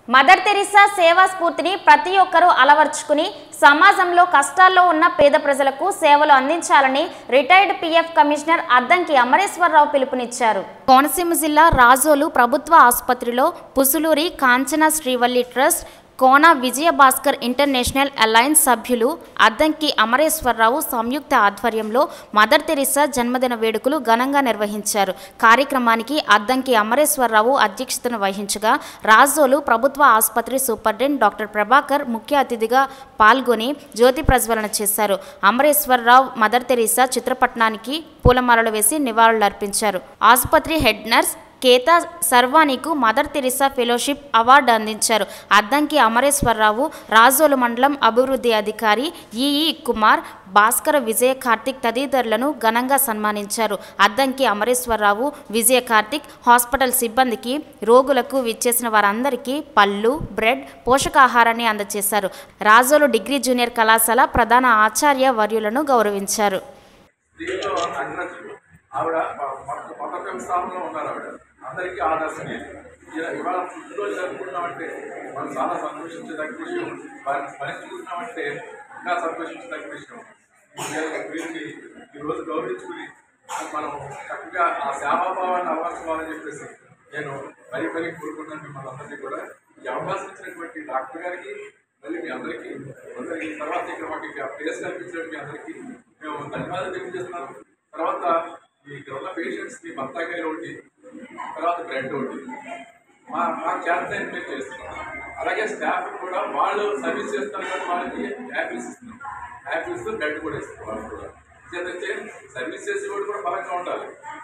mother Teresa సేవా స్ఫూర్తిని ప్రతి ఒక్కరూ అలవర్చుకుని సమాజంలో కష్టాల్లో ఉన్న పేద ప్రజలకు సేవలు అందించాలని retired PF commissioner Addanki Amareswararao పిలుపునిచ్చారు కోనసీమ జిల్లా రాజోలు ప్రభుత్వ ఆసుపత్రిలో Pusuluri Kanchana Srivalli trust Kona Vijayabhaskar international alliance సభ్యులు అద్దంకి అమరేశ్వరరావు సంయుక్త ఆధ్వర్యంలో మదర్ తెరిసా జన్మదిన వేడుకలు ఘనంగా నిర్వహించారు కార్యక్రమానికి అద్దంకి అమరేశ్వరరావు అధ్యక్షతను వహించగా రాజోలు ప్రభుత్వ ఆసుపత్రి సూపరింటెండెంట్ డాక్టర్ ప్రభాకర్ ముఖ్య అతిథిగా పాల్గొని జ్యోతి ప్రజ్వలన చేశారు అమరేశ్వరరావు మదర్ తెరిసా చిత్రపటనానికి పూలమాలలు వేసి నివాళులర్పించారు ఆసుపత్రి హెడ్ నర్స్ కేతా సర్వానీకు మదర్ తెరిసా ఫెలోషిప్ అవార్డు అందించారు అద్దంకి అమరేశ్వరరావు రాజోలు మండలం అభివృద్ధి అధికారి ఈఈ కుమార్ భాస్కర విజయ కార్తిక్ తదితరులను ఘనంగా సన్మానించారు అద్దంకి అమరేశ్వరరావు విజయ కార్తిక్ హాస్పిటల్ సిబ్బందికి రోగులకు విచ్చేసిన వారందరికీ పళ్ళు బ్రెడ్ పోషకాహారాన్ని అందజేశారు రాజోలు డిగ్రీ జూనియర్ కళాశాల ప్రధాన ఆచార్య వర్యులను గౌరవించారు దీంట్లో అగ్రజులు ఆవిడ మొత్తం మొదటి స్థానంలో ఉన్నారు ఆవిడ అందరికీ ఆదర్శనీయులు ఇలా ఇవాళ పుట్టినరోజు జరుపుకుంటున్నామంటే మనం చాలా సంతోషించదగ్గ విషయం వారిని స్మరించుకుంటున్నామంటే ఇంకా సంతోషించదగ్గ విషయం ఈ వీరిని ఈరోజు గౌరవించుకుని మనం చక్కగా ఆ సేవాభావాన్ని అలవర్చుకోవాలని చెప్పేసి నేను మరీ మరీ కోరుకున్నాను మిమ్మల్ని అందరినీ కూడా ఈ అవకాశం ఇచ్చినటువంటి డాక్టర్ గారికి మళ్ళీ మీ అందరికీ అందరికీ తర్వాత ఇక్కడ మాకు ఇక్కడ ప్లేస్ కల్పించడం మీ అందరికీ మేము ధన్యవాదాలు తెలియజేస్తున్నాం తర్వాత మీ ఇక్కడ ఉన్న పేషెంట్స్కి బత్తాకాయలు ఒకటి తర్వాత బ్రెడ్ ఒకటి మా మా చేత మేము చేస్తున్నాం అలాగే స్టాఫ్ కూడా వాళ్ళు సర్వీస్ చేస్తున్నారు కాబట్టి వాళ్ళకి యాపిల్స్ ఇస్తున్నాం యాపిల్స్ బ్రెడ్ కూడా ఇస్తున్నాం వాళ్ళు కూడా చేతే సర్వీస్ చేసే వాళ్ళు కూడా బలంగా ఉండాలి